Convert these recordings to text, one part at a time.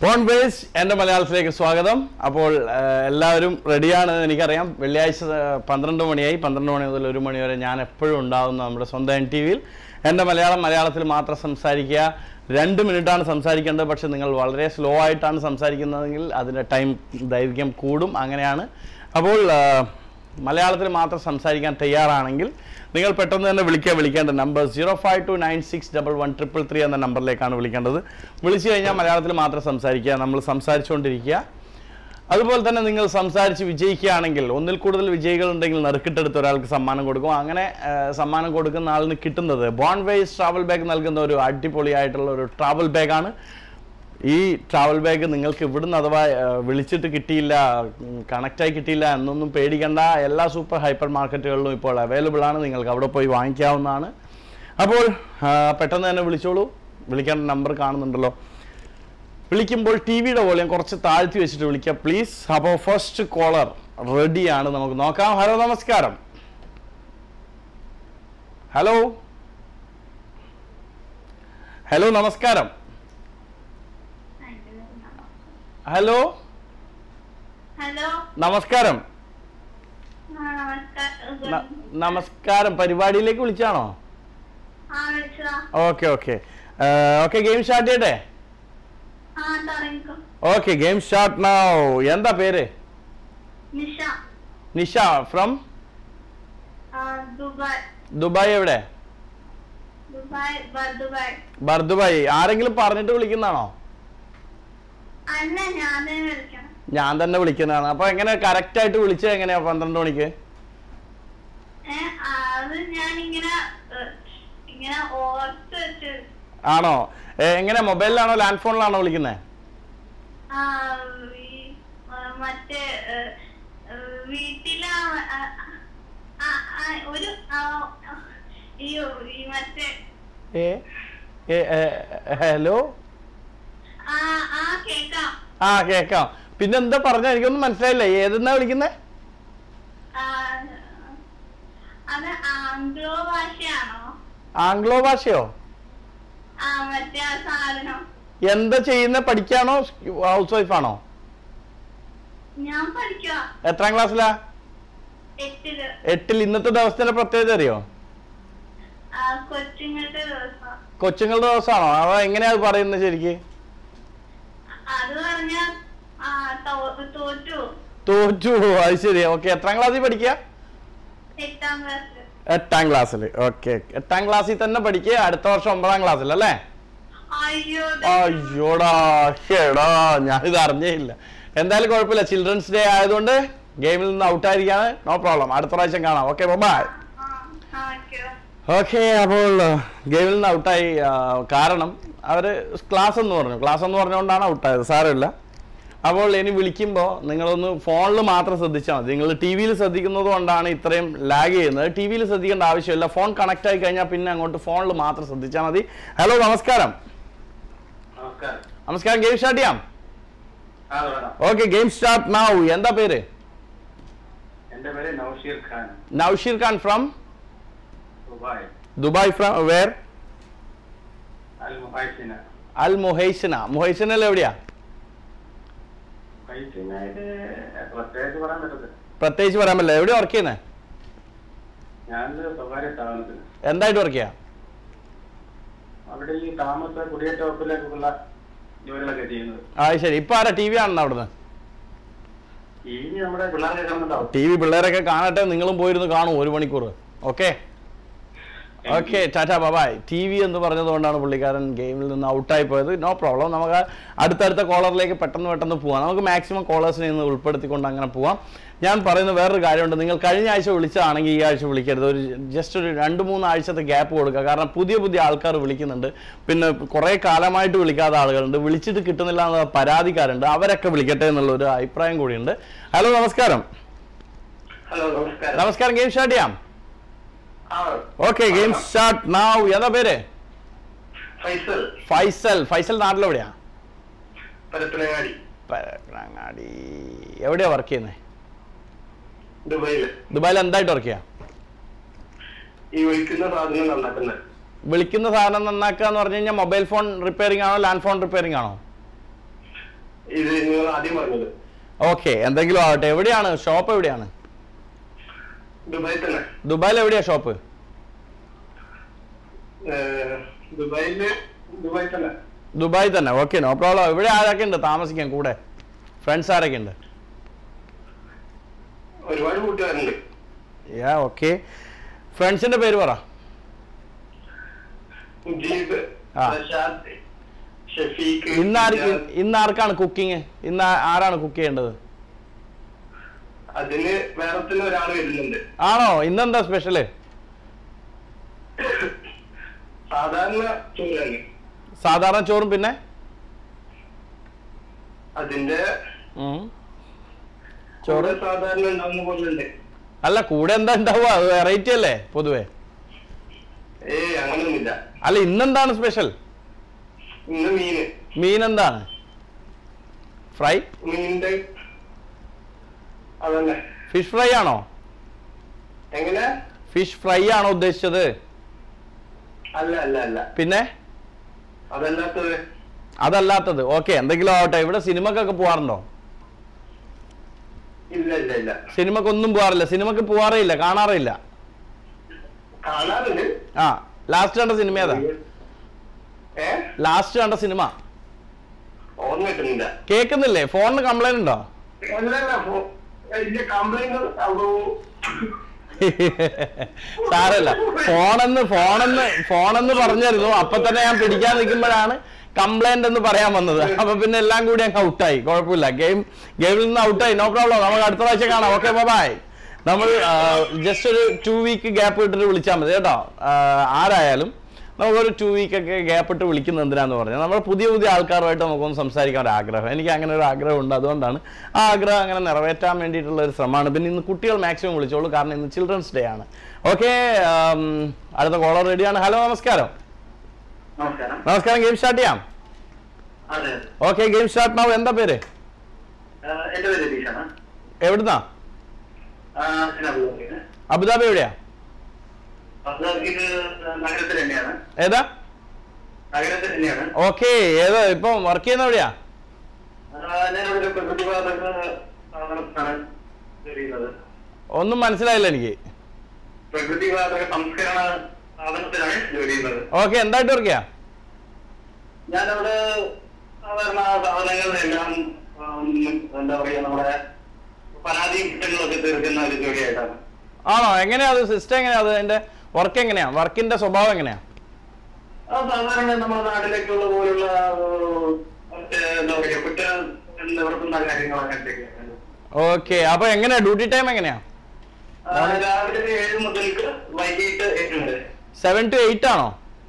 Phone base എൻ്റെ മലയാളത്തിലേക്ക് സ്വാഗതം അപ്പോൾ ആ, എല്ലാവരും റെഡിയാണ് എനിക്കറിയാം വെള്ളിയാഴ്ച ആ, പന്ത്രണ്ട് മണിയായി പന്ത്രണ്ട് മണി മുതൽ ഒരു മണി വരെ ഞാൻ എപ്പോഴും ഉണ്ടാവുന്ന നമ്മുടെ സ്വന്തം എൻ ടി വിയിൽ എൻ്റെ മലയാളം മലയാളത്തിൽ മാത്രം സംസാരിക്കുക രണ്ട് മിനിറ്റാണ് സംസാരിക്കേണ്ടത് പക്ഷെ നിങ്ങൾ വളരെ സ്ലോ ആയിട്ടാണ് സംസാരിക്കുന്നതെങ്കിൽ അതിൻ്റെ ടൈം ദൈർഘ്യം കൂടും അങ്ങനെയാണ് അപ്പോൾ ആ, മലയാളത്തിൽ മാത്രം സംസാരിക്കാൻ തയ്യാറാണെങ്കിൽ നിങ്ങൾ പെട്ടെന്ന് തന്നെ വിളിക്കുക വിളിക്കേണ്ട number zero five two nine six double one triple three എന്ന നമ്പറിലേക്കാണ് വിളിക്കേണ്ടത് വിളിച്ചു കഴിഞ്ഞാൽ മലയാളത്തിൽ മാത്രം സംസാരിക്കുക നമ്മൾ സംസാരിച്ചുകൊണ്ടിരിക്കുക അതുപോലെ തന്നെ നിങ്ങൾ സംസാരിച്ച് വിജയിക്കുകയാണെങ്കിൽ ഒന്നിൽ കൂടുതൽ വിജയികൾ ഉണ്ടെങ്കിൽ നറുക്കിട്ടെടുത്ത് ഒരാൾക്ക് സമ്മാനം കൊടുക്കും അങ്ങനെ ആ, സമ്മാനം കൊടുക്കുന്ന ആളിന് കിട്ടുന്നത് ബോൺ വേസ് ട്രാവൽ ബാഗ് നൽകുന്ന ഒരു അടിപൊളിയായിട്ടുള്ള ഒരു ട്രാവൽ ബാഗാണ് ഈ ട്രാവൽ ബാഗ് നിങ്ങൾക്ക് ഇവിടുന്ന് അഥവാ ആ, വിളിച്ചിട്ട് കിട്ടിയില്ല കണക്റ്റായി കിട്ടിയില്ല എന്നൊന്നും പേടിക്കേണ്ട എല്ലാ സൂപ്പർ ഹൈപ്പർ മാർക്കറ്റുകളിലും ഇപ്പോൾ അവൈലബിൾ ആണ് നിങ്ങൾക്ക് അവിടെ പോയി വാങ്ങിക്കാവുന്നതാണ് അപ്പോൾ ആ, പെട്ടെന്ന് തന്നെ വിളിച്ചോളൂ വിളിക്കേണ്ട നമ്പർ കാണുന്നുണ്ടല്ലോ വിളിക്കുമ്പോൾ ടി വിയുടെ വോളിയം കുറച്ച് താഴ്ത്തി വെച്ചിട്ട് വിളിക്കുക പ്ലീസ് അപ്പോൾ ഫസ്റ്റ് കോളർ റെഡിയാണ് നമുക്ക് നോക്കാം ഹലോ നമസ്കാരം ഹലോ ഹലോ നമസ്കാരം ഹലോ ഹലോ നമസ്കാരം ആ നമസ്കാരം ന- നമസ്കാരം പരിപാടിയിലേക്ക് വിളിച്ചാണോ ആ വിളിച്ചതാ okay okay okay game start ചെയ്യട്ടെ ആ തുടങ്ങിക്കോ ഓക്കെ ഗെയിം സ്റ്റാർട്ട് നൗ എന്താ പേര് നിഷ നിഷ ഫ്രം ആ ദുബായ് ദുബായ് എവിടെ ദുബായ് ബ- ദുബായ് ബർദുബായ് ആരെങ്കിലും പറഞ്ഞിട്ട് വിളിക്കുന്നതാണോ അല്ല ഞാൻ തന്നെ വിളിക്കണം ഞാൻ തന്നെ വിളിക്കുന്നതാണ് അപ്പൊ എങ്ങനെ കറക്റ്റ് ആയിട്ട് വിളിച്ചത് എങ്ങനെയാ പന്ത്രണ്ട് മണിക്ക് ഏ ആ, അത് ഞാൻ ഇങ്ങനെ ഇങ്ങനെ ഓർത്ത് വെച്ച് ആണോ ഏ, എങ്ങനെ മൊബൈലിലാണോ ലാൻഡ് ഫോണിലാണോ വിളിക്കുന്നത് ആ ഈ ആ, മറ്റേ ഏ, ഏ, വീട്ടിലെ ആ, ആ, ആ, ഒരു ആ, ഈ ഈ മറ്റേ ഏ ഏ, ഏ, ഹലോ ആ ആ കേക്കാം ആ കേക്കാം പിന്നെ എന്താ പറഞ്ഞ എനിക്കൊന്നും മനസ്സിലായില്ല ഏതെന്നാ വിളിക്കുന്നത് ആ, അത് ആംഗ്ലോ ഭാഷയാണോ ആംഗ്ലോ ഭാഷയോ ആ മറ്റേ ആ സാധനം എന്താ ചെയ്യുന്ന പഠിക്കാണോ ഹൗസ് വൈഫാണോ ഞാൻ പഠിക്കുക എത്രാം ക്ലാസ്സിലാ എട്ടില് എട്ടിൽ ഇന്നത്തെ ദിവസത്തിന്റെ പ്രത്യേകത അറിയോ ആ കൊച്ചുങ്ങളുടെ ദിവസം കൊച്ചുങ്ങളുടെ ദിവസമാണോ അവ എങ്ങനെയാ അത് പറയുന്നത് ശരിക്ക് അത് പറഞ്ഞ ആ തോ- തോറ്റു തോറ്റു അത് ശരി ഓക്കെ എത്രാം ക്ലാസ്സിൽ പഠിക്കുക എട്ടാം ക്ലാസ്സിൽ എട്ടാം ക്ലാസ്സിൽ ഓക്കെ എട്ടാം ക്ലാസ്സിൽ തന്നെ പഠിക്കുക അടുത്ത വർഷം ഒമ്പതാം ക്ലാസ്സിൽ അല്ലേ അയ്യോ അയ്യോടാ ഷേടാ ഞാനിത് അറിഞ്ഞേ ഇല്ല എന്തായാലും കുഴപ്പമില്ല ചിൽഡ്രൻസ് ഡേ ആയതുകൊണ്ട് ഗെയിമിൽ നിന്ന് ഔട്ടായിരിക്കാണ് നോ പ്രോബ്ലം അടുത്ത പ്രാവശ്യം കാണാം ഓക്കെ ബൈ ആ ആ ഓക്കെ ഓക്കെ അപ്പോൾ ഗെയിമിൽ നിന്ന് ഔട്ടായി ആ, കാരണം അവർ ക്ലാസ് എന്ന് പറഞ്ഞു ക്ലാസ് എന്ന് പറഞ്ഞുകൊണ്ടാണ് ഔട്ടായത് സാരമില്ല അപ്പോൾ ഇനി വിളിക്കുമ്പോൾ നിങ്ങളൊന്ന് ഫോണിൽ മാത്രം ശ്രദ്ധിച്ചാൽ മതി നിങ്ങൾ ടി വിയിൽ ശ്രദ്ധിക്കുന്നത് കൊണ്ടാണ് ഇത്രയും ലാഗ് ചെയ്യുന്നത് ടി വിയിൽ ശ്രദ്ധിക്കേണ്ട ആവശ്യമില്ല ഫോൺ കണക്ട് ആയി കഴിഞ്ഞാൽ പിന്നെ അങ്ങോട്ട് ഫോണിൽ മാത്രം ശ്രദ്ധിച്ചാൽ മതി ഹലോ നമസ്കാരം നമസ്കാരം നമസ്കാരം ഗെയിം സ്റ്റാർട്ട് ചെയ്യാം ആ വേണം ഓക്കെ ഗെയിം സ്റ്റാർട്ട് നൗ എന്താ പേര് എന്റെ പേര് Nausheer Khan Nausheer Khan from Dubai Dubai from where Al Muhaisnah Al Muhaisnah മുഹൈസിനൽ എവിടെയാ മുഹൈസിനായിട്ട് പ്രത്യേകിച്ച് പറയാൻ പറ്റത്തില്ല പ്രത്യേകിച്ച് പറയാൻ പറ്റില്ല എവിടെ വർക്ക് ചെയ്യുന്നത് ഞാനൊരു സ്വകാര്യ സ്ഥാപനത്തിൽ എന്തായിട്ട് വർക്ക് ചെയ്യാം അവിടെ ഈ താമസ കുടിയേറ്റ വകുപ്പിലേക്കുള്ള ജോലികളൊക്കെ ചെയ്യുന്നത് ആ ശരി ഇപ്പൊ ആരാ ടി വി ആണെന്ന് അവിടുന്ന് ഇനി നമ്മുടെ പിള്ളേർക്ക് കാണുന്നുണ്ടാവും ടി വി പിള്ളേരൊക്കെ കാണട്ടെ നിങ്ങളും പോയിരുന്ന് കാണും ഒരു മണിക്കൂർ okay okay tata bye bye T V എന്ന് പറഞ്ഞതുകൊണ്ടാണ് പുള്ളിക്കാരൻ ഗെയിമിൽ നിന്ന് ഔട്ടായി പോയത് നോ പ്രോബ്ലം നമുക്ക് അടുത്തടുത്ത കോളറിലേക്ക് പെട്ടെന്ന് പെട്ടെന്ന് പോവാം നമുക്ക് മാക്സിമം കോളേഴ്സിനെ ഇന്ന് ഉൾപ്പെടുത്തിക്കൊണ്ട് അങ്ങനെ പോവാം ഞാൻ പറയുന്ന വേറൊരു കാര്യമുണ്ട് നിങ്ങൾ കഴിഞ്ഞ ആഴ്ച വിളിച്ചതാണെങ്കിൽ ഈ ആഴ്ച വിളിക്കരുത് ഒരു ജസ്റ്റ് ഒരു രണ്ട് മൂന്ന് ആഴ്ചത്തെ ഗ്യാപ്പ് കൊടുക്കുക കാരണം പുതിയ പുതിയ ആൾക്കാർ വിളിക്കുന്നുണ്ട് പിന്നെ കുറേ കാലമായിട്ട് വിളിക്കാത്ത ആളുകളുണ്ട് വിളിച്ചിട്ട് കിട്ടുന്നില്ല എന്ന പരാതിക്കാരുണ്ട് അവരൊക്കെ വിളിക്കട്ടെ എന്നുള്ള ഒരു അഭിപ്രായം കൂടിയുണ്ട് ഹലോ നമസ്കാരം ഹലോ നമസ്കാരം നമസ്കാരം ഗെയിം സ്റ്റാർട്ട് ചെയ്യാം ആ ഓക്കെ ഗെയിം സ്റ്റാർട്ട് നാവ് എന്താ പേര് ഫൈസൽ ഫൈസൽ ഫൈസൽ നാട്ടിലെവിടെയാ പരപ്പനങ്ങാടി പരപ്പനങ്ങാടി എവിടെയാ വർക്ക് ചെയ്യുന്നത് ദുബായില് ദുബായിൽ എന്തായിട്ട് വർക്ക് ചെയ്യാം ഈ വിളിക്കുന്ന സാധനം നന്നാക്കുന്നത് വിളിക്കുന്ന സാധനം നന്നാക്കുക എന്ന് പറഞ്ഞു കഴിഞ്ഞാൽ മൊബൈൽ ഫോൺ റിപ്പയറിംഗ് ആണോ ലാൻഡ് ഫോൺ റിപ്പയറിംഗ് ആണോ ഇത് നിങ്ങൾ ആദ്യം പറഞ്ഞത് ഓക്കെ എന്തെങ്കിലും ആവട്ടെ എവിടെയാണ് ഷോപ്പ് എവിടെയാണ് ദുബായ് തന്നെ ദുബായിൽ എവിടെയാ ഷോപ്പ് ഏഹ്, ദുബായില് ദുബായ് തന്നെ ദുബായ് തന്നെ ഓക്കെ നോ പ്രോബ്ലം ഇവിടെ ആരൊക്കെ ഉണ്ട് താമസിക്കാൻ കൂടെ ഫ്രണ്ട്സ് ആരൊക്കെ ഉണ്ട് ഒരുപാട് കൂട്ടുകാരുണ്ട് യാ ഓക്കെ ഫ്രണ്ട്സിന്റെ പേര് പറ മുജീബ് ആ. പ്രശാന്ത് ഷഫീഖ് ഇന്ന് ആർക്ക് ഇജാസ്. ഇന്ന് ആർക്കാണ് കുക്കിംഗ് ഇന്ന് ആ- ആരാണ് കുക്ക് ചെയ്യേണ്ടത് അതിന് വേറെ തന്നെ ഒരാൾ വരുന്നുണ്ട് ആണോ ഇന്നെന്താ സ്പെഷ്യല് സാധാരണ ചോറാണ് സാധാരണ ചോറും പിന്നെ അതിന്റെ ഉം. ചോറ് ചോറ് സാധാരണ ഉണ്ടാവുന്ന പോലെ ഉണ്ട് അല്ല കൂടെ എന്താ ഉണ്ടാവുക അത് വെറൈറ്റി അല്ലേ പൊതുവെ ഏയ് അങ്ങനൊന്നുമില്ല അല്ല ഇന്നെന്താണ് സ്പെഷ്യൽ ഇന്ന് മീന് മീൻ എന്താണ് ഫ്രൈ മീനിന്റെ അതന്നെ ഫിഷ് ഫ്രൈ ആണോ എങ്ങനെ ഫിഷ് ഫ്രൈ ആണോ ഉദ്ദേശിച്ചത് അല്ല അല്ല അല്ല പിന്നെ അതല്ലാത്തത് അതല്ലാത്തത് ഓക്കെ എന്തെങ്കിലും ആവട്ടെ ഇവിടെ സിനിമക്കൊക്കെ പോവാറുണ്ടോ ഇല്ല ഇല്ല ഇല്ല സിനിമക്കൊന്നും പോവാറില്ല സിനിമക്ക് പോവാറേ ഇല്ല കാണാറേ ഇല്ല കാണാറുണ്ട് ആ ലാസ്റ്റ് കണ്ട സിനിമ ഏതാ ഏ ലാസ്റ്റ് കണ്ട സിനിമ ഓർമ്മ കിട്ടുന്നില്ല കേൾക്കുന്നില്ലേ ഫോണിന് കംപ്ലൈന്റ് ഉണ്ടോ അല്ല അല്ല ഫോ- ഇതിന്റെ കംപ്ലൈന്റ് സാരല്ല ഫോണെന്ന് ഫോണെന്ന് ഫോണെന്ന് പറഞ്ഞിരുന്നു അപ്പൊ തന്നെ ഞാൻ പിടിക്കാൻ നിൽക്കുമ്പോഴാണ് കംപ്ലൈന്റ് എന്ന് പറയാൻ വന്നത് അപ്പൊ പിന്നെ എല്ലാം കൂടി അങ്ങ് ഔട്ടായി കുഴപ്പമില്ല ഗെയിം ഗെയിമിൽ നിന്ന് ഔട്ടായി നോ പ്രോബ്ലം നമുക്ക് അടുത്ത പ്രാവശ്യം കാണാം ഓക്കെ ബൈ നമ്മൾ ജസ്റ്റ് ഒരു ടു വീക്ക് ഗ്യാപ്പ് ഇട്ടിട്ട് വിളിച്ചാൽ മതി കേട്ടോ ആ, ആരായാലും നമുക്കൊരു ടു വീക്ക് ഒക്കെ ഗ്യാപ്പ് ഇട്ട് വിളിക്കുന്നത് എന്തിനാന്ന് പറഞ്ഞാൽ നമ്മൾ പുതിയ പുതിയ ആൾക്കാരുമായിട്ട് നമുക്കൊന്ന് സംസാരിക്കാൻ ഒരു ആഗ്രഹം എനിക്ക് അങ്ങനെ ഒരു ആഗ്രഹം ഉണ്ട് അതുകൊണ്ടാണ് ആ ആഗ്രഹം അങ്ങനെ നിറവേറ്റാൻ വേണ്ടിയിട്ടുള്ള ഒരു ശ്രമമാണ് പിന്നെ ഇന്ന് കുട്ടികൾ മാക്സിമം വിളിച്ചോളൂ കാരണം ഇന്ന് ചിൽഡ്രൻസ് ഡേ ആണ് ഓക്കെ അടുത്ത കോളർ റെഡിയാണ് ഹലോ നമസ്കാരം നമസ്കാരം നമസ്കാരം ഗെയിം സ്റ്റാർട്ട് ചെയ്യാം അതെ ഓക്കെ ഗെയിം സ്റ്റാർട്ട് ആവും എന്താ പേര് എന്റെ പേര് രതീഷാണ് എവിടുന്നാ സിനാബുദ്ദീന് അബുദാബി എവിടെയാ ഇത് നഗരത്തിൽ തന്നെയാണ് ഏതാ നഗരത്തിൽ തന്നെയാണ് ഓക്കെ ഏതാ ഇപ്പം വർക്ക് ചെയ്യുന്ന എവിടെയാ ഞാനൊരു പ്രകൃതി വാതക സ്ഥാപനത്തിലാണ് ജോലി ചെയ്യുന്നത് ഒന്നും മനസ്സിലായില്ല എനിക്ക് പ്രകൃതി വാതക സംസ്കരണ സ്ഥാപനത്തിലാണ് ജോലി ചെയ്യുന്നത് ഓക്കെ എന്തായിട്ട് വർക്ക് ചെയ്യാം ഞാനവിടെ സാധാരണ സാധനങ്ങളിലെല്ലാം ഉം, എന്താ പറയാ നമ്മുടെ പരാതിയും കുറ്റങ്ങളൊക്കെ തീർക്കുന്ന ഒരു ജോലിയായിട്ടാണ് ആണോ എങ്ങനെയാ അത് സിസ്റ്റം എങ്ങനെയാ അത് അതിന്റെ വർക്ക് എങ്ങനെയാ വർക്കിന്റെ സ്വഭാവം എങ്ങനെയാ ആ സാധാരണ നമ്മുടെ നാട്ടിലേക്കുള്ള പോലുള്ള ഏഹ്, മറ്റേ എന്താ പറയാ കുറ്റ നിവർത്തുന്ന കാര്യങ്ങൾ അങ്ങനത്തെയൊക്കെയാണ് ഓക്കെ അപ്പൊ എങ്ങനെയാ ഡ്യൂട്ടി ടൈം എങ്ങനെയാ ആ, രാവിലെ ഏഴ് മുതൽക്ക് വൈകിട്ട് എട്ട് വരെ സെവൻ ടു എയ്റ്റ് ആണോ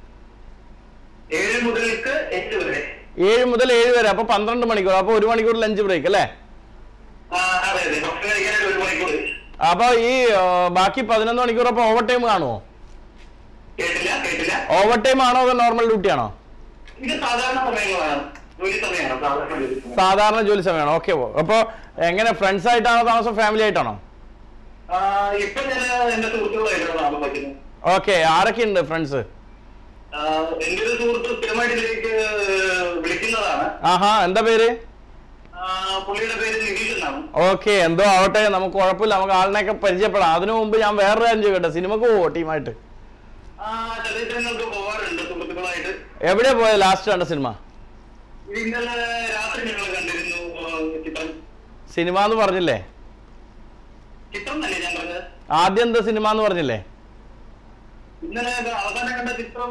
ഏഴ് മുതൽക്ക് എട്ട് വരെ ഏഴ് മുതൽ ഏഴ് വരെ അപ്പൊ പന്ത്രണ്ട് മണിക്കൂർ അപ്പൊ ഒരു മണിക്കൂർ ലഞ്ച് ബ്രേക്ക് അല്ലേ ആ, അതെ അതെ ഭക്ഷണം കഴിക്കാനായിട്ട് ഒരു മണിക്കൂർ അപ്പൊ ഈ ആ, ബാക്കി പതിനൊന്ന് മണിക്കൂർ അപ്പൊ ഓവർ ടൈം കാണുമോ കേട്ടില്ല കേട്ടില്ല ഓവർ ടൈം ആണോ അതോ നോർമൽ ഡ്യൂട്ടി ആണോ ഇത് സാധാരണ സമയങ്ങളാണ് ജോലി സമയമാണ് സാധാരണ ജോലി സമയം. സാധാരണ ജോലി സമയമാണോ ഓക്കെ അപ്പൊ എങ്ങനെ ഫ്രണ്ട്സ് ആയിട്ടാണോ താമസം ഫാമിലി ആയിട്ടാണോ ആ, ഇപ്പൊ ഞാൻ എന്റെ സുഹൃത്തുക്കളായിട്ടാണ് താമസിക്കുന്നത് ഓക്കെ ആരൊക്കെ ഉണ്ട് ഫ്രണ്ട്സ് ആ, എന്റെ ഒരു സുഹൃത്ത് സ്ഥിരമായിട്ട് ഇതിലേക്ക് വിളിക്കുന്നതാണ് ആഹാ എന്താ പേര് ആ, പുള്ളിയുടെ പേര് നിതീഷ് എന്നാണ് ഓക്കെ എന്തോ ആവട്ടെ നമുക്ക് കുഴപ്പമില്ല നമുക്ക് ആളിനെയൊക്കെ പരിചയപ്പെടാം അതിനു മുമ്പ് ഞാൻ വേറൊരു കാര്യം ചോദിക്കട്ടെ സിനിമക്ക് പോവോ ടീമായിട്ട് ആ ചലച്ചിത്രങ്ങൾക്ക് പോകാറുണ്ട് സുഹൃത്തുക്കളായിട്ട് എവിടെയാ പോയത് ലാസ്റ്റ് കണ്ട സിനിമ ഇത് ഇന്നലെ രാത്രി ഞങ്ങൾ കണ്ടിരുന്നു ആ, ചിത്രം സിനിമ എന്ന് പറഞ്ഞില്ലേ ചിത്രം തന്നെ ഞാൻ പറഞ്ഞത് ആദ്യം എന്താ സിനിമ എന്ന് പറഞ്ഞില്ലേ ഇന്നലെ അവസാനം കണ്ട ചിത്രം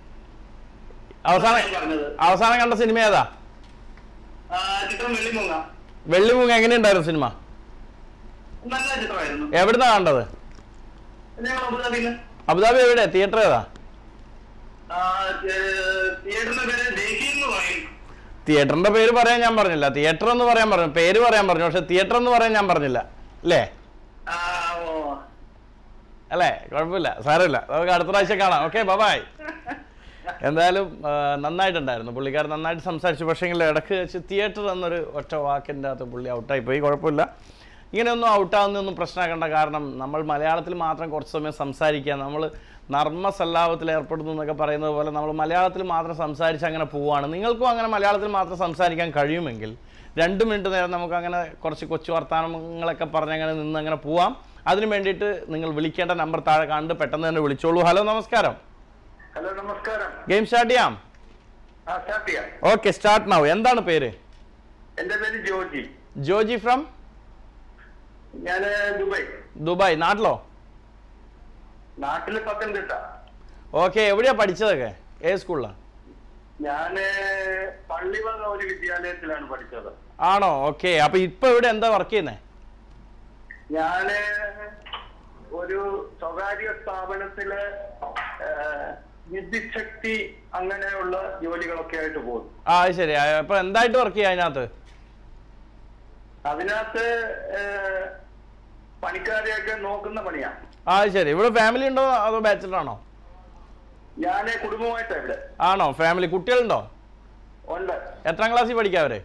അവസാനം ഞാൻ പറഞ്ഞത് അവസാനം കണ്ട സിനിമ ഏതാ ആ, ചിത്രം വെള്ളിമൂങ്ങ വെള്ളിമൂങ്ങ എങ്ങനെയുണ്ടായിരുന്നു സിനിമ നല്ല ചിത്രമായിരുന്നു എവിടുന്നാ കണ്ടത് ഞങ്ങൾ അബുദാബിന്ന് അബുദാബി എവിടെ തിയേറ്റർ ഏതാ ആ, ഏ- തിയേറ്ററിന്റെ പേര് ദേശീയ എന്ന് പറയും തിയേറ്ററിന്റെ പേര് പറയാൻ ഞാൻ പറഞ്ഞില്ല തിയേറ്റർ എന്ന് പറയാൻ പറഞ്ഞു പേര് പറയാൻ പറഞ്ഞു പക്ഷെ തിയേറ്റർ എന്ന് പറയാൻ ഞാൻ പറഞ്ഞില്ല അല്ലേ ആ, ഓ. അല്ലേ കുഴപ്പമില്ല സാരമില്ല നമുക്ക് അടുത്ത പ്രാവശ്യം കാണാം ഓക്കെ ബബായ് എന്തായാലും ആ, നന്നായിട്ടുണ്ടായിരുന്നു പുള്ളിക്കാരൻ നന്നായിട്ട് സംസാരിച്ചു പക്ഷേങ്കിൽ ഇടയ്ക്ക് വെച്ച് തിയേറ്റർ എന്നൊരു ഒറ്റ വാക്കിൻ്റെ അകത്ത് പുള്ളി ഔട്ടായി പോയി കുഴപ്പമില്ല ഇങ്ങനെയൊന്നും ഔട്ടാകുന്നൊന്നും പ്രശ്നമാക്കേണ്ട കാരണം നമ്മൾ മലയാളത്തിൽ മാത്രം കുറച്ച് സമയം സംസാരിക്കുക നമ്മൾ നർമ്മസല്ലാപത്തിൽ ഏർപ്പെടുന്നു എന്നൊക്കെ പറയുന്നത് പോലെ നമ്മൾ മലയാളത്തിൽ മാത്രം സംസാരിച്ച് അങ്ങനെ പോവുകയാണ് നിങ്ങൾക്കും അങ്ങനെ മലയാളത്തിൽ മാത്രം സംസാരിക്കാൻ കഴിയുമെങ്കിൽ രണ്ട് മിനിറ്റ് നേരം നമുക്ക് അങ്ങനെ കുറച്ച് കൊച്ചു വർത്തമാനങ്ങളൊക്കെ പറഞ്ഞ് അങ്ങനെ നിന്ന് അങ്ങനെ പോവാം അതിന് വേണ്ടിയിട്ട് നിങ്ങൾ വിളിക്കേണ്ട നമ്പർ താഴെ കണ്ട് പെട്ടെന്ന് തന്നെ വിളിച്ചോളൂ ഹലോ നമസ്കാരം ഹലോ നമസ്കാരം ഗെയിം സ്റ്റാർട്ട് ചെയ്യാം ആ സ്റ്റാർട്ട് ചെയ്യാം ഓക്കെ സ്റ്റാർട്ട് നൗ എന്താണ് പേര് എന്റെ പേര് ജോജി ജോജി ഫ്രം ഞാന് ദുബായ് ദുബായ് നാട്ടിലോ നാട്ടില് പത്തനംതിട്ട ഓക്കെ എവിടെയാ പഠിച്ചതൊക്കെ ഏത് സ്കൂളിലാണ് ഞാന് പള്ളിവക ഒരു വിദ്യാലയത്തിലാണ് പഠിച്ചത് ആണോ ഓക്കെ അപ്പൊ ഇപ്പൊ ഇവിടെ എന്താ വർക്ക് ചെയ്യുന്നേ ഞാന് ഒരു സ്വകാര്യ സ്ഥാപനത്തില് ഏഹ്, വിദ്യുച്ഛക്തി അങ്ങനെയുള്ള ജോലികളൊക്കെ ആയിട്ട് പോകുന്നു ആ അത് ശരി ആ, അപ്പൊ എന്തായിട്ട് വർക്ക് ചെയ്യാം അതിനകത്ത് അതിനകത്ത് ഏഹ്, പണിക്കാരെയൊക്കെ നോക്കുന്ന പണിയാ ആ അത് ശരി ഇവിടെ ഫാമിലി ഉണ്ടോ അതോ ബാച്ചിലർ ആണോ ഞാന് കുടുംബമായിട്ടാ ഇവിടെ ആണോ ഫാമിലി കുട്ടികളുണ്ടോ ഉണ്ട് എത്രാം ക്ലാസ്സിൽ പഠിക്കാം അവര്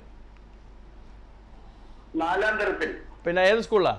നാലാം തരത്തിൽ പിന്നെ ഏത് സ്കൂളിലാ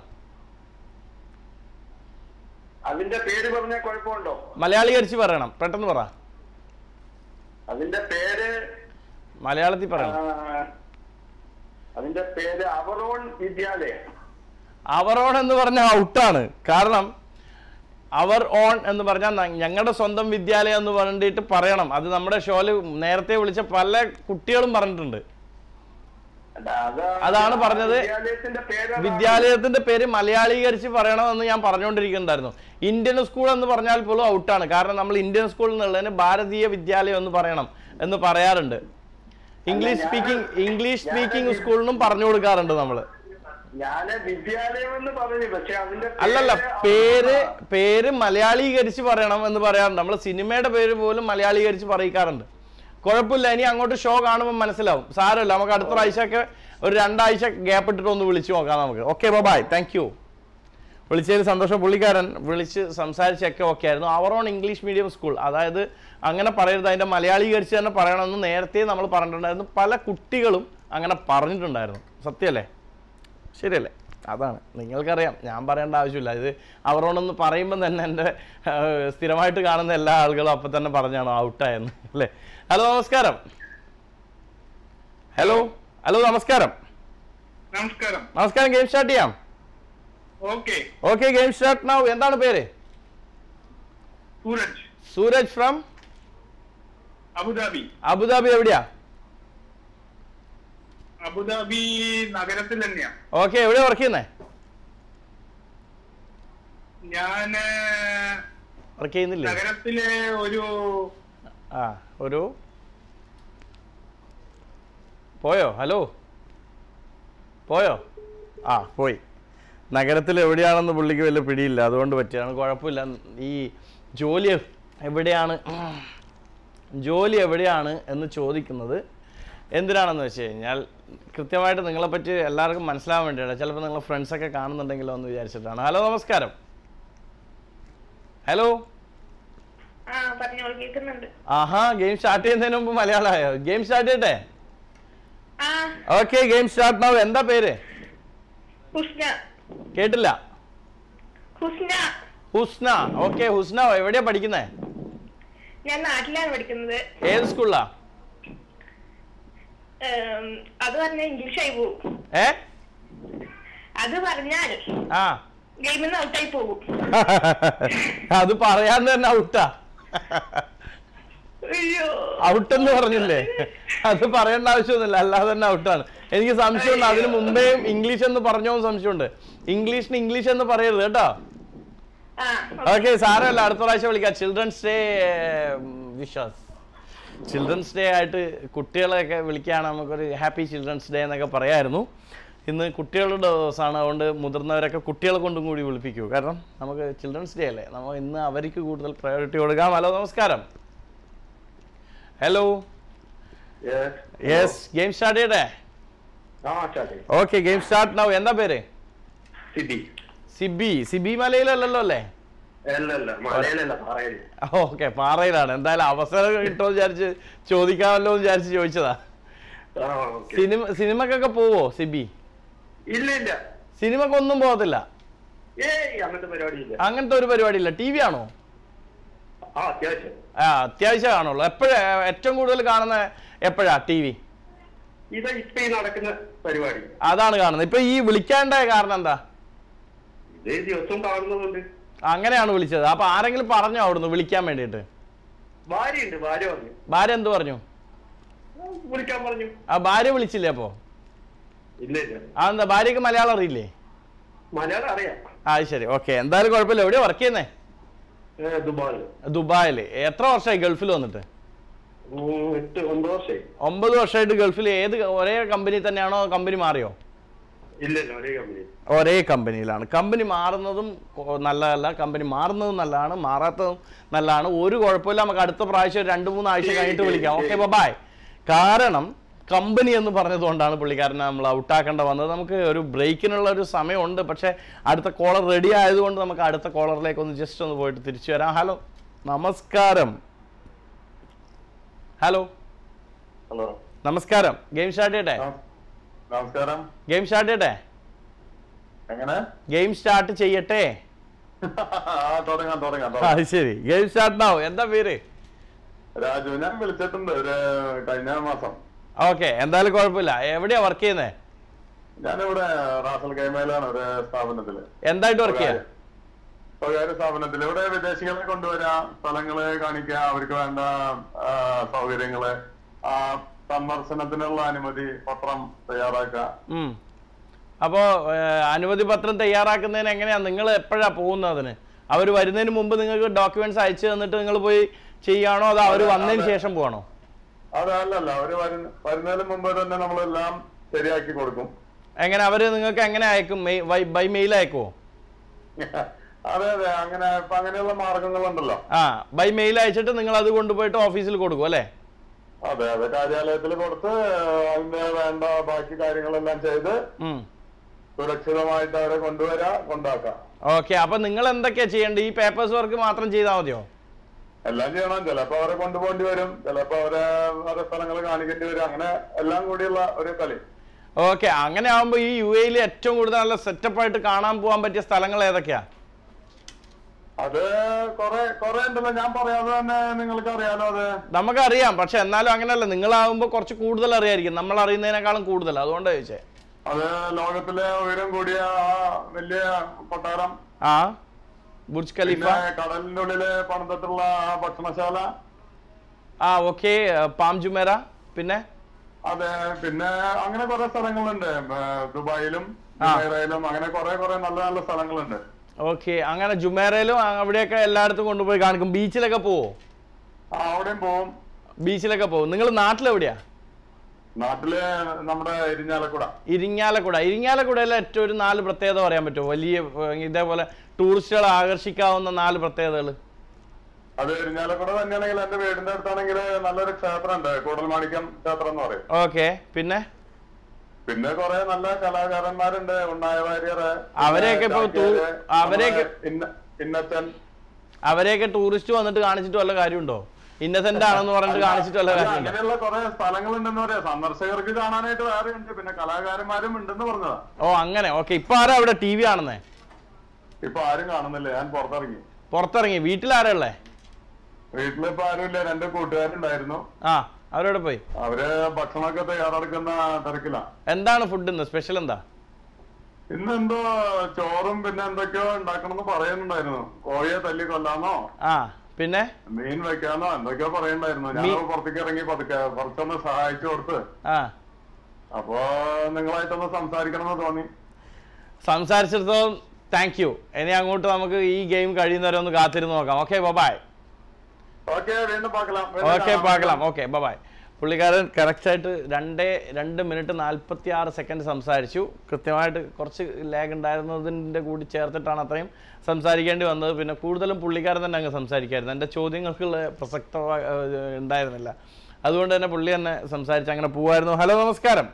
അതിന്റെ പേര് പറഞ്ഞാൽ കുഴപ്പമുണ്ടോ മലയാളീകരിച്ച് പറയണം പെട്ടെന്ന് പറ അതിന്റെ പേര് മലയാളത്തിൽ പറയണം ആ, അതിന്റെ പേര് അവറോൺ വിദ്യാലയം അവർ ഓൺ എന്ന് പറഞ്ഞാൽ ഔട്ടാണ് കാരണം അവർ ഓൺ എന്ന് പറഞ്ഞാൽ ഞങ്ങളുടെ സ്വന്തം വിദ്യാലയം എന്ന് പറഞ്ഞിട്ട് പറയണം അത് നമ്മുടെ ഷോയിൽ നേരത്തെ വിളിച്ച പല കുട്ടികളും പറഞ്ഞിട്ടുണ്ട് അല്ല, അതാ- അതാണ് പറഞ്ഞത്. വിദ്യാലയത്തിന്റെ പേര് അതാണ്. വിദ്യാലയത്തിന്റെ പേര് മലയാളീകരിച്ച് പറയണമെന്ന് ഞാൻ പറഞ്ഞുകൊണ്ടിരിക്കുന്നുണ്ടായിരുന്നു ഇന്ത്യൻ സ്കൂൾ എന്ന് പറഞ്ഞാൽ പോലും ഔട്ടാണ് കാരണം നമ്മൾ ഇന്ത്യൻ സ്കൂൾ എന്നുള്ളതിന് ഭാരതീയ വിദ്യാലയം എന്ന് പറയണം എന്ന് പറയാറുണ്ട് ഇംഗ്ലീഷ് ഞാന് സ്പീക്കിംഗ് ഇംഗ്ലീഷ് ഞാന് സ്പീക്കിംഗ് വി- സ്കൂളിനും പറഞ്ഞു കൊടുക്കാറുണ്ട് നമ്മൾ ഞാന് വിദ്യാലയം എന്ന് പറഞ്ഞു പക്ഷെ അതിന്റെ അല്ലല്ല പേര് പേര് പേര് മലയാളീകരിച്ച് പറയണം എന്ന് പറയാറുണ്ട് നമ്മൾ സിനിമയുടെ പേര് പോലും മലയാളീകരിച്ച് പറയിക്കാറുണ്ട് കുഴപ്പമില്ല ഇനി അങ്ങോട്ട് ഷോ കാണുമ്പോൾ മനസ്സിലാവും സാരമില്ല നമുക്ക് അടുത്ത പ്രാവശ്യമൊക്കെ ഒരു രണ്ടാഴ്ച ഗ്യാപ്പ് ഇട്ടിട്ട് ഒന്ന് വിളിച്ചു നോക്കാം നമുക്ക് ഓക്കെ ബൈ താങ്ക് യു വിളിച്ചതിൽ സന്തോഷം പുള്ളിക്കാരൻ വിളിച്ച് സംസാരിച്ചൊക്കെ ഓക്കെ ആയിരുന്നു അവർ ഓൺ ഇംഗ്ലീഷ് മീഡിയം സ്കൂൾ അതായത് അങ്ങനെ പറയരുത് അതിൻ്റെ മലയാളീകരിച്ച് തന്നെ പറയണമെന്ന് നേരത്തെ നമ്മൾ പറഞ്ഞിട്ടുണ്ടായിരുന്നു പല കുട്ടികളും അങ്ങനെ പറഞ്ഞിട്ടുണ്ടായിരുന്നു സത്യമല്ലേ ശരിയല്ലേ അതാണ് നിങ്ങൾക്കറിയാം ഞാൻ പറയേണ്ട ആവശ്യമില്ല ഇത് അവരോടൊന്ന് പറയുമ്പോൾ തന്നെ എൻ്റെ ആ, സ്ഥിരമായിട്ട് കാണുന്ന എല്ലാ ആളുകളും അപ്പം തന്നെ പറഞ്ഞാണ് ഔട്ടായെന്ന് അല്ലേ ഹലോ നമസ്കാരം ഹലോ ഹലോ നമസ്കാരം നമസ്കാരം നമസ്കാരം ഗെയിം സ്റ്റാർട്ട് ചെയ്യാം okay okay game start now എന്താണ് പേര് Sooraj Sooraj from Abu Dhabi Abu Dhabi എവിടെയാ അബുദാബി നഗരത്തിൽ തന്നെയാ ഓക്കെ എവിടെയാ വർക്ക് ചെയ്യുന്നേ ഞാന് വർക്ക് ചെയ്യുന്നില്ലേ നഗരത്തിലെ ഒരു ആ ഒരു പോയോ ഹലോ പോയോ ആ പോയി നഗരത്തിൽ എവിടെയാണെന്ന് പുള്ളിക്ക് വലിയ പിടിയില്ല അതുകൊണ്ട് പറ്റിയാണ് കുഴപ്പമില്ല ഈ ജോലി എവിടെയാണ് ജോലി എവിടെയാണ് എന്ന് ചോദിക്കുന്നത് എന്തിനാണെന്ന് വെച്ച് കഴിഞ്ഞാൽ കൃത്യമായിട്ട് നിങ്ങളെപ്പറ്റി എല്ലാവർക്കും മനസ്സിലാവാൻ വേണ്ടിയാണ് ചിലപ്പോൾ നിങ്ങൾ ഫ്രണ്ട്സൊക്കെ കാണുന്നുണ്ടെങ്കിലോ എന്ന് വിചാരിച്ചിട്ടാണ് ഹലോ നമസ്കാരം ഹലോ ആ പറഞ്ഞോളൂ കേൾക്കുന്നുണ്ട് ആഹാ ഗെയിം സ്റ്റാർട്ട് ചെയ്യുന്നതിന് മുമ്പ് മലയാളമായോ ഗെയിം സ്റ്റാർട്ട് ചെയ്യട്ടെ ആ ഓക്കെ ഗെയിം സ്റ്റാർട്ട് നാവ് എന്താ പേര് ഹുസ്ന കേട്ടില്ല ഹുസ്ന ഹുസ്ന ഓക്കെ ഹുസ്ന എവിടെയാ പഠിക്കുന്നേ ഞാൻ നാട്ടിലാണ് പഠിക്കുന്നത് ഏത് സ്കൂളിലാ ഏം, അത് പറഞ്ഞാൽ ഇംഗ്ലീഷായി പോകും ഏ അത് പറഞ്ഞാൽ ആ ഗെയിമിൽ നിന്ന് ഔട്ടായി പോകും അത് പറയാൻ തന്നെ ഔട്ടാ അയ്യോ ഔട്ട് എന്ന് പറഞ്ഞില്ലേ അത് പറയേണ്ട ആവശ്യമൊന്നുമില്ല അല്ലാതെ തന്നെ ഔട്ടാണ് എനിക്ക് സംശയമുണ്ട് അതിന് മുമ്പേ ഇംഗ്ലീഷ് എന്ന് പറഞ്ഞോ എന്ന് സംശയമുണ്ട് ഇംഗ്ലീഷിന് ഇംഗ്ലീഷ് എന്ന് പറയരുത് കേട്ടോ ആ ഓക്കെ സാരമല്ല അടുത്ത പ്രാവശ്യം വിളിക്കാം children's day Vishwas children's day ആയിട്ട് കുട്ടികളെയൊക്കെ വിളിക്കുകയാണ് നമുക്കൊരു ഹാപ്പി ചിൽഡ്രൻസ് ഡേ എന്നൊക്കെ പറയായിരുന്നു ഇന്ന് കുട്ടികളുടെ ദിവസമാണ് അതുകൊണ്ട് മുതിർന്നവരൊക്കെ കുട്ടികളെ കൊണ്ടും കൂടി വിളിപ്പിക്കൂ കാരണം നമുക്ക് ചിൽഡ്രൻസ് ഡേ അല്ലേ നമ്മൾ ഇന്ന് അവർക്ക് കൂടുതൽ പ്രയോറിറ്റി കൊടുക്കാം ഹലോ നമസ്കാരം ഹലോ യെസ് ഗെയിം സ്റ്റാർട്ട് ചെയ്യട്ടെ ആ ചാട്ടെ ഓക്കെ ഗെയിം സ്റ്റാർട്ട് നൗ എന്താ പേര് സിറ്റി സിബി സിബി മലയിലല്ലല്ലോ അല്ലേ അല്ല അല്ല മലയിലല്ല പറയല് ഓക്കെ പാറയിലാണ് എന്തായാലും അവസരം കിട്ടുമോ വിചാരിച്ച് ചോദിക്കാമല്ലോ എന്ന് വിചാരിച്ച് ചോദിച്ചതാ ആ ഓക്കെ സിനിമ സിനിമക്കൊക്കെ പോവോ സിബി ഇല്ല ഇല്ല സിനിമക്കൊന്നും പോകത്തില്ല ഏയ് അങ്ങനത്തെ പരിപാടി ഇല്ല അങ്ങനത്തെ ഒരു പരിപാടിയില്ല ടി വി ആണോ ആ അത്യാവശ്യം ആ അത്യാവശ്യം കാണുള്ളൂ എപ്പോഴാ ഏറ്റവും കൂടുതൽ കാണുന്ന എപ്പോഴാ ടി വി ഇത് ഇപ്പൊ ഈ നടക്കുന്ന പരിപാടി അതാണ് കാണുന്നത് ഇപ്പൊ ഈ വിളിക്കാണ്ടായ കാരണം എന്താ ഇത് ദിവസവും കാണുന്നതുകൊണ്ട് അങ്ങനെയാണ് വിളിച്ചത് അപ്പൊ ആരെങ്കിലും പറഞ്ഞോ അവിടുന്ന് വിളിക്കാൻ വേണ്ടിയിട്ട് ഭാര്യയുണ്ട് ഭാര്യ പറഞ്ഞു ഭാര്യ എന്ത് പറഞ്ഞു വിളിക്കാൻ പറഞ്ഞു ആ ഭാര്യ വിളിച്ചില്ലേ അപ്പോ ഇല്ല ഇല്ല അതെന്താ ഭാര്യക്ക് മലയാളം അറിയില്ലേ മലയാളം അറിയാം ആ അത് ശരി ഓക്കെ എന്തായാലും കുഴപ്പമില്ല എവിടെയാ വർക്ക് ചെയ്യുന്നേ ഏ, ദുബായ് ദുബായിൽ എത്ര വർഷമായി ഗൾഫിൽ വന്നിട്ട് ഉം, എട്ട് ഒമ്പത് വർഷമായി ഒമ്പത് വർഷമായിട്ട് ഗൾഫിൽ ഏത് ഒരേ കമ്പനി തന്നെയാണോ കമ്പനി മാറിയോ ഇല്ല ഇല്ല ഒരേ കമ്പനി ഒരേ കമ്പനിയിലാണ് കമ്പനി മാറുന്നതും കൊ- നല്ലതല്ല കമ്പനി മാറുന്നതും നല്ലതാണ് മാറാത്തതും നല്ലതാണ് ഒരു കുഴപ്പമില്ല നമുക്ക് അടുത്ത പ്രാവശ്യം ഒരു രണ്ട് മൂന്ന് ആഴ്ച കഴിഞ്ഞിട്ട് വിളിക്കാം ഓക്കെ ബൈ കാരണം കമ്പനി എന്ന് പറഞ്ഞതുകൊണ്ടാണ് പുള്ളിക്കാരനെ നമ്മൾ ഔട്ടാക്കേണ്ട വന്നത് നമുക്ക് ഒരു ബ്രേക്കിനുള്ള ഒരു സമയമുണ്ട് പക്ഷേ അടുത്ത കോളർ റെഡി ആയതുകൊണ്ട് നമുക്ക് അടുത്ത കോളറിലേക്ക് ഒന്ന് ജസ്റ്റ് ഒന്ന് പോയിട്ട് തിരിച്ചു വരാം ഹലോ നമസ്കാരം ഹലോ ഹലോ നമസ്കാരം ഗെയിം സ്റ്റാർട്ട് ചെയ്യട്ടെ നമസ്കാരം ഗെയിം സ്റ്റാർട്ട് ചെയ്യട്ടെ എങ്ങനെ ഗെയിം സ്റ്റാർട്ട് ചെയ്യട്ടെ ആ തുടങ്ങാം തുടങ്ങാം അത് തുടങ്ങാം. ശരി ഗെയിം സ്റ്റാർട്ട് ആവും എന്താ പേര് രാജു ഞാൻ വിളിച്ചിട്ടുണ്ട് ഒരു കഴിഞ്ഞ മാസം ഓക്കെ എന്തായാലും കുഴപ്പമില്ല എവിടെയാ വർക്ക് ചെയ്യുന്നത് ഞാനിവിടെ റാസൽ കൈമയിലാണ് ഒരു സ്ഥാപനത്തില് എന്തായിട്ട് വർക്ക് ചെയ്യാ സ്വകാര്യ സ്ഥാപനത്തിൽ ഇവിടെ വിദേശികളെ കൊണ്ടുവരാ സ്ഥലങ്ങള് കാണിക്കുക അവർക്ക് വേണ്ട ആ, സൗകര്യങ്ങള് ആ സന്ദർശനത്തിനുള്ള അനുമതി പത്രം തയ്യാറാക്കുക ഉം. അപ്പോ ഏഹ്, അനുമതി പത്രം തയ്യാറാക്കുന്നതിന് എങ്ങനെയാ നിങ്ങൾ എപ്പോഴാ പോകുന്നത് അതിന് അവർ വരുന്നതിന് മുമ്പ് നിങ്ങൾക്ക് ഡോക്യുമെന്റ്സ് അയച്ചു തന്നിട്ട് നിങ്ങൾ പോയി ചെയ്യാണോ അതോ അവർ അതെ, വന്നതിന് അതെ. ശേഷം പോകണോ അതല്ലല്ല അവര് വരുന്ന വരുന്നതിന് മുമ്പ് തന്നെ നമ്മളെല്ലാം ശരിയാക്കി കൊടുക്കും എങ്ങനെ അവര് നിങ്ങൾക്ക് എങ്ങനെ അയക്കും ബൈ മെയിൽ അയക്കുമോ അതെ അതെ അങ്ങനെ ഇപ്പൊ അങ്ങനെയുള്ള മാർഗങ്ങളുണ്ടല്ലോ ആ ബൈ മെയിൽ അയച്ചിട്ട് നിങ്ങൾ അത് കൊണ്ടുപോയിട്ട് ഓഫീസിൽ കൊടുക്കും അല്ലേ അതെ അതെ കാര്യാലയത്തിൽ കൊടുത്ത് അതിന്റെ വേണ്ട ബാക്കി കാര്യങ്ങളെല്ലാം ചെയ്ത് ഉം. സുരക്ഷിതമായിട്ട് അവരെ കൊണ്ടുവരാ കൊണ്ടാക്കാം ഓക്കെ അപ്പൊ നിങ്ങൾ എന്തൊക്കെയാ ചെയ്യേണ്ടത് ഈ പേപ്പേഴ്സ് വർക്ക് മാത്രം ചെയ്താൽ മതിയോ എല്ലാം ചെയ്യണം ചിലപ്പോ അവരെ കൊണ്ടുപോകേണ്ടി വരും ചിലപ്പോ അവരെ ഓരോ സ്ഥലങ്ങൾ കാണിക്കേണ്ടി വരും അങ്ങനെ എല്ലാം കൂടിയുള്ള ഒരു കളി ഓക്കെ അങ്ങനെ ആകുമ്പോൾ ഈ യു എയിൽ ഏറ്റവും കൂടുതൽ നല്ല സെറ്റപ്പ് ആയിട്ട് കാണാൻ പോകാൻ പറ്റിയ സ്ഥലങ്ങൾ ഏതൊക്കെയാ അത് കൊറേ കൊറേ ഉണ്ടല്ലോ ഞാൻ പറയാതെ തന്നെ നിങ്ങൾക്ക് അറിയാലോ അത് നമുക്കറിയാം പക്ഷെ എന്നാലും അങ്ങനെയല്ല നിങ്ങളാവുമ്പോൾ കുറച്ച് കൂടുതൽ അറിയായിരിക്കും നമ്മൾ അറിയുന്നതിനേക്കാളും കൂടുതൽ അതുകൊണ്ടാണ് ചോദിച്ചേ അത് ലോകത്തിലെ ഉയരം കൂടിയ ആ വലിയ കൊട്ടാരം ആ ബുർജ് ഖലീഫ പിന്നെ കടലിന്റെ ഉള്ളില് പണിതിട്ടുള്ള ആ ഭക്ഷണശാല ആ ഓക്കെ പാം ജുമേര പിന്നെ അതെ പിന്നെ അങ്ങനെ കുറെ സ്ഥലങ്ങളുണ്ട് ഏ, ദുബായിലും ആ. ജുമൈറയിലും അങ്ങനെ കുറെ കുറെ നല്ല നല്ല സ്ഥലങ്ങളുണ്ട് ഓക്കെ അങ്ങനെ ജുമേരയിലും ആ, അവിടെയൊക്കെ എല്ലായിടത്തും കൊണ്ടുപോയി കാണിക്കും ബീച്ചിലൊക്കെ പോവോ ആ അവിടെയും പോവും ബീച്ചിലൊക്കെ പോവും നിങ്ങൾ നാട്ടിലെവിടെയാ നാട്ടില് നമ്മുടെ ഇരിഞ്ഞാലക്കുട ഇരിങ്ങാലക്കുട ഇരിങ്ങാലക്കുടയിലെ ഏറ്റവും ഒരു നാല് പ്രത്യേകത പറയാൻ പറ്റുമോ വലിയ ഏർ, ഇതേപോലെ ടൂറിസ്റ്റുകളെ ആകർഷിക്കാവുന്ന നാല് പ്രത്യേകതകൾ അത് ഇരിഞ്ഞാലക്കുട തന്നെയാണെങ്കിൽ എന്റെ വീടിന്റെ അടുത്താണെങ്കിൽ നല്ലൊരു ക്ഷേത്രം ഉണ്ട് കൂടൽമാണിക്യം ക്ഷേത്രം എന്ന് പറയും ഓക്കെ പിന്നെ പിന്നെ കുറെ നല്ല കലാകാരന്മാരുണ്ട് ഉണ്ണായ വാര്യർ അവരെയൊക്കെ ഇപ്പൊ തൂ- അവരെയൊക്കെ- ഇന്നച്ചൻ അവരെയൊക്കെ ടൂറിസ്റ്റ് വന്നിട്ട് കാണിച്ചിട്ട് വല്ല കാര്യമുണ്ടോ ഇന്നസെന്റ് ആണെന്ന് പറഞ്ഞിട്ട് കാണിച്ചിട്ട് വല്ല അല്ല, കാര്യമുണ്ടോ അങ്ങനെയുള്ള കുറെ സ്ഥലങ്ങളുണ്ടെന്ന് പറയാം സന്ദർശകർക്ക് കാണാനായിട്ട് വേറെ ഉണ്ട് പിന്നെ കലാകാരന്മാരും ഉണ്ടെന്ന് പറഞ്ഞതാ ഓ അങ്ങനെ ഓക്കെ ഇപ്പൊ ആരാ അവിടെ ടി വി ആണെന്നേ ഇപ്പൊ ആരും കാണുന്നില്ല ഞാൻ പുറത്തിറങ്ങി പുറത്തിറങ്ങി വീട്ടിലാരാ ഉള്ളേ വീട്ടിലിപ്പോ ആരുമില്ല രണ്ട് കൂട്ടുകാരുണ്ടായിരുന്നു ആ അവരോട് പോയി അവര് ഭക്ഷണമൊക്കെ തയ്യാറെടുക്കുന്ന തിരക്കിലാ എന്താണ് ഫുഡ് ഇന്ന് സ്പെഷ്യൽ എന്താ ഇന്ന് എന്തോ ചോറും പിന്നെ എന്തൊക്കെയോ ഉണ്ടാക്കണമെന്ന് പറയുന്നുണ്ടായിരുന്നു കോഴിയെ തല്ലി കൊല്ലാന്നോ ആ പിന്നെ മീൻ വെക്കാന്നോ എന്തൊക്കെയോ പറയുന്നുണ്ടായിരുന്നു ഞാൻ മീൻ- പുറത്തേക്ക് ഇറങ്ങി പതുക്കെ കുറച്ചൊന്ന് സഹായിച്ചു കൊടുത്ത് ആ അപ്പോ നിങ്ങളായിട്ടൊന്ന് സംസാരിക്കണമെന്ന് തോന്നി സംസാരിച്ചിടത്തോളം താങ്ക് യു ഇനി അങ്ങോട്ട് നമുക്ക് ഈ ഗെയിം കഴിയുന്നവരെ ഒന്ന് കാത്തിരുന്ന് നോക്കാം ഓക്കെ ബബായ് ഓക്കെ വീണ്ടും പാക്കലാം വീണ്ടും ഓക്കെ കാണാം. പാക്കലാം ഓക്കെ ബബായ് പുള്ളിക്കാരൻ കറക്റ്റായിട്ട് രണ്ട് രണ്ട് മിനിറ്റ് നാൽപ്പത്തി ആറ് സെക്കൻഡ് സംസാരിച്ചു കൃത്യമായിട്ട് കുറച്ച് ലാഗ് ഉണ്ടായിരുന്നതിൻ്റെ കൂടി ചേർത്തിട്ടാണ് അത്രയും സംസാരിക്കേണ്ടി വന്നത് പിന്നെ കൂടുതലും പുള്ളിക്കാരൻ തന്നെ അങ്ങ് സംസാരിക്കായിരുന്നു എൻ്റെ ചോദ്യങ്ങൾക്കുള്ള പ്രസക്ത ഉണ്ടായിരുന്നില്ല അതുകൊണ്ട് തന്നെ പുള്ളി തന്നെ സംസാരിച്ച് അങ്ങനെ പോവായിരുന്നു ഹലോ നമസ്കാരം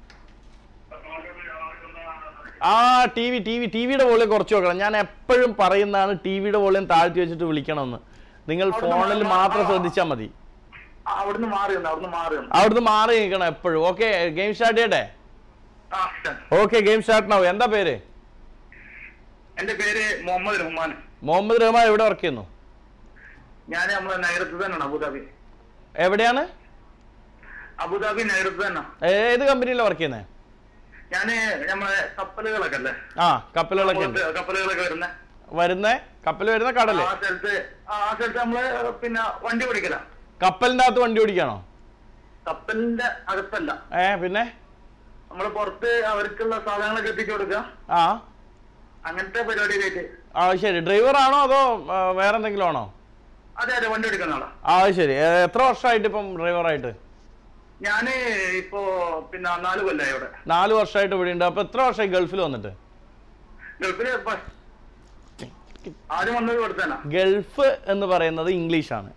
ആ T V T V T വിയുടെ വോളിയം കുറച്ച് നോക്കണം ഞാൻ എപ്പോഴും പറയുന്നതാണ് ടി വിയുടെ വോളിയം താഴ്ത്തി വെച്ചിട്ട് വിളിക്കണമെന്ന് നിങ്ങൾ ഫോണിൽ മാത്രം ശ്രദ്ധിച്ചാൽ മതി ആ, അവിടുന്ന് മാറി വന്നു അവിടുന്ന് മാറി വന്നു അവിടുന്ന് മാറി നിൽക്കണം എപ്പോഴും ഓക്കെ ഗെയിം സ്റ്റാർട്ട് ചെയ്യട്ടെ ആ ഓക്കെ ഗെയിം സ്റ്റാർട്ട് ആവും എന്താ പേര് എന്റെ പേര് മുഹമ്മദ് റഹ്മാൻ മുഹമ്മദ് റഹ്മാൻ എവിടെ വർക്ക് ചെയ്യുന്നു ഞാൻ നമ്മളെ നഗരത്തിൽ തന്നെയാണ് അബുദാബി എവിടെയാണ് അബുദാബി നേതൃത്വം തന്നെ ഏത് കമ്പനിയിലാണ് വർക്ക് ചെയ്യുന്നത് ഞാന് നമ്മളെ കപ്പലുകളൊക്കെ അല്ലേ ആ കപ്പലുകളൊക്കെ ഉണ്ട് കപ്പലുകളൊക്കെ വരുന്ന വരുന്ന കപ്പൽ വരുന്ന കടല് ആ സ്ഥലത്ത് ആ ആ സ്ഥലത്ത് നമ്മള് പിന്നെ വണ്ടി ഓടിക്കല കപ്പലിന്റെ അകത്ത് വണ്ടി ഓടിക്കാണോ കപ്പലിന്റെ അകത്തല്ല ഏ പിന്നെ നമ്മള് പുറത്ത് അവർക്കുള്ള സാധനങ്ങളൊക്കെ എത്തിച്ചു കൊടുക്കുക ആ അങ്ങനത്തെ പരിപാടിയിലേക്ക് ആ ശരി ഡ്രൈവർ ആണോ അതോ ആ, വേറെ എന്തെങ്കിലും ആണോ അതെ അതെ വണ്ടി ഓടിക്കുന്ന ആളാ ആ ശരി ഏ, എത്ര വർഷമായിട്ട് ഇപ്പം ഡ്രൈവറായിട്ട് ഞാന് ഇപ്പോ പിന്നെ നാല് കൊല്ലായി ഇവിടെ നാല് വർഷമായിട്ട് ഇവിടെ ഉണ്ട് അപ്പൊ എത്ര വർഷമായി ഗൾഫിൽ വന്നിട്ട് ഗൾഫില് ഇപ്പൊ ആദ്യം വന്നത് ഇവിടെ തന്നെ ഗൾഫ് എന്ന് പറയുന്നത് ഇംഗ്ലീഷാണ്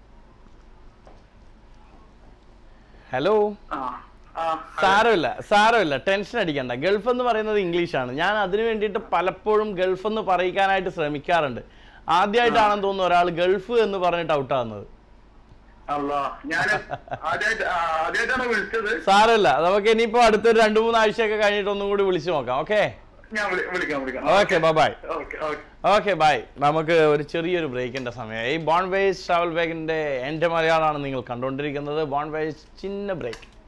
ഹലോ ആ ആ സാരമില്ല സാരമില്ല ടെൻഷൻ അടിക്കണ്ട ഗൾഫ് എന്ന് പറയുന്നത് ഇംഗ്ലീഷാണ് ഞാൻ അതിനു വേണ്ടിയിട്ട് പലപ്പോഴും ഗൾഫ് എന്ന് പറയിക്കാനായിട്ട് ശ്രമിക്കാറുണ്ട് ആദ്യമായിട്ടാണെന്ന് തോന്നുന്നു ഒരാൾ ഗൾഫ് എന്ന് പറഞ്ഞിട്ട് ഔട്ടാകുന്നത് അല്ല ഞാൻ ആദ്യമായിട്ട് ആദ്യമായിട്ടാണ് വിളിച്ചത് സാരമില്ല നമുക്ക് ഇനിയിപ്പോ അടുത്തൊരു രണ്ടു മൂന്ന് ആഴ്ചയൊക്കെ കഴിഞ്ഞിട്ട് ഒന്നും കൂടി വിളിച്ചു നോക്കാം ഓക്കെ ഞാൻ വിളി- വിളിക്കാം വിളിക്കാം okay bye okay okay okay bye നമുക്ക് ഒരു ചെറിയൊരു ബ്രേക്കിന്റെ സമയമായി ബോൺ വേസ് ട്രാവൽ ബാഗിന്റെ എൻ്റെ മലയാളമാണ് നിങ്ങൾ കണ്ടുകൊണ്ടിരിക്കുന്നത് ബോൺ വേസ് ചിന്ന ബ്രേക്ക്